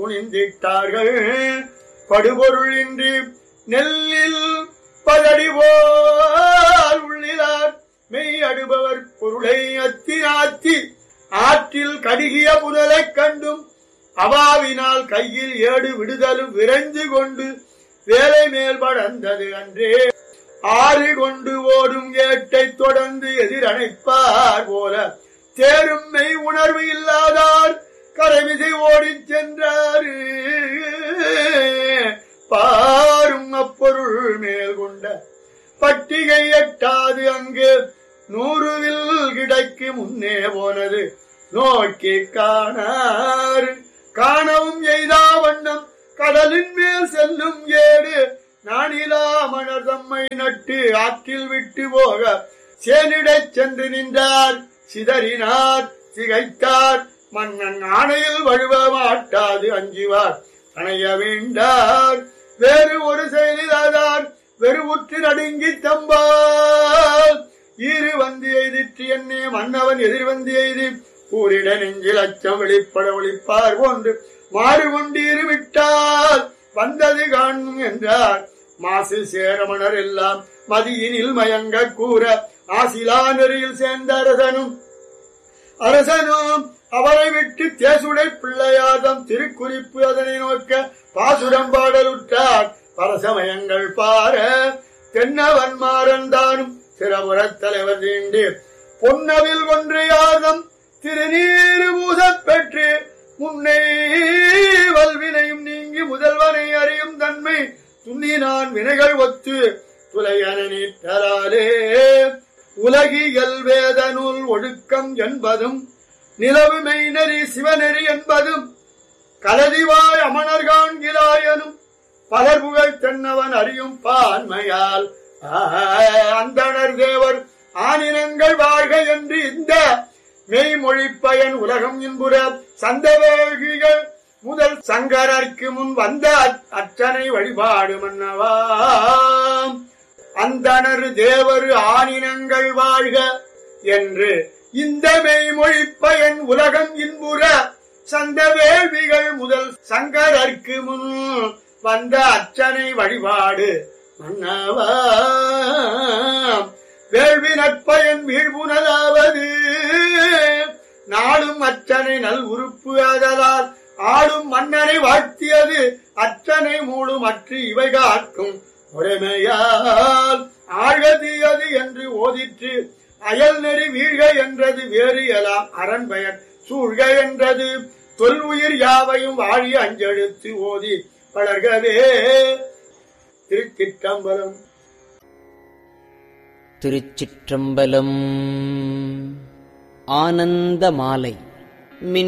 துணிந்திட்டார்கள் படுபொருள் இன்றி நெல்லில் பதடிவோர் உள்ளிலார் மெய் அடுபவர் பொருளை அத்திராத்தி ஆற்றில் கடுகிய புனலைக் கண்டும் அவாவினால் கையில் ஏடு விடுதலும் விரைந்து கொண்டு வேலை மேல் படர்ந்தது அன்றே ஆறு கொண்டு ஓடும் ஏட்டை தொடர்ந்து எதிரணைப்பார் போல தேரும் மெய் உணர்வு இல்லாதார் கரைமிசை ஓடிச் சென்றாரு பாரும் அப்பொருள் மேல் கொண்ட பட்டிகை எட்டாது அங்கு நூறுவில் கிடைக்கு முன்னே போனது நோக்கி காணார் காணவும் எய்தா வண்ணம் கடலின் மேல் செல்லும் ஏடு நானிலா மணர் தம்மை நட்டு ஆற்றில் விட்டு போக சேனிடச் சென்று நின்றார் சிதறினார் சிகைத்தார் மன்னன் ஆணையில் வழுவ மாட்டாது அஞ்சுவார் அணைய வேண்டார் வேறு ஒரு செயலிலாதார் வெறுவுற்று நடுங்கி தம்பால் ஈறு வந்து எய்திற்று என்னே மன்னவன் எதிர் வந்து எய்தி கூறிட நெஞ்சில் அச்சம் வெளிப்பட ஒளிப்பார் போன்று மாறு கொண்டீரு விட்டால் வந்தது காணும் என்றார் மாசு சேரமணர் எல்லாம் மதியினில் மயங்க கூற ஆசிலா நெறியில் சேர்ந்த அரசனும் அரசனும் அவரை விட்டு தேசுடை பிள்ளையாதம் திருக்குறிப்பு அதனை நோக்க பாசுரம் பாடலுற்றார் பரசமயங்கள் பார தென்னவன் மாறந்தானும் சிறபுறத் தலைவர் தீண்டு பொன்னவில் ஒன்றையாதம் திருநீரு பூசப் பெற்று முன்னை வல்வினையும் நீங்கி முதல்வனை அறியும் தன்மை துண்ணினான் வினைகள் ஒத்து துளையன நீட்டராலே உலகியல் வேத நூல் ஒழுக்கம் என்பதும் நிலவு மெய்நெறி சிவநெறி என்பதும் கலதிவாய் அமணர் காண்கிறாயனும் பலர் புகழ் தென்னவன் அறியும் பான்மையால் அந்தணர் தேவர் ஆனினங்கள் வாழ்க என்று இந்த மெய்மொழிப்பயன் உலகம் இன்புற சந்தவேகிகள் முதல் சங்கரர்க்கு முன் வந்த அச்சனை வழிபாடு மன்னவாம் அந்தணர் தேவர் ஆனினங்கள் வாழ்க என்று இந்த மெய்மொழிப்பயன் உலகம் இன்புற சந்த வேள்விகள் முதல் சங்கரர்க்கு முன் வந்த அச்சனை வழிபாடு மன்னவா வேள்வி நட்பயன் வீழ்வுணலாவது நாடும் அச்சனை நல் உறுப்பு ஆதலால் ஆடும் மன்னனை வாழ்த்தியது அச்சனை மூடும் அற்று இவை காக்கும் முறைமையால் ஆழ்கதியது என்று ஓதிற்று அயல் நெறி வீழ்க என்றது வேறு எலாம் அரண்பயன் சூழ்க என்றது தொல் உயிர் யாவையும் வாழி அஞ்செழுத்து ஓதி வளர்கவே திருச்சிற்றம்பலம் திருச்சிற்றம்பலம் ஆனந்த மாலை மின்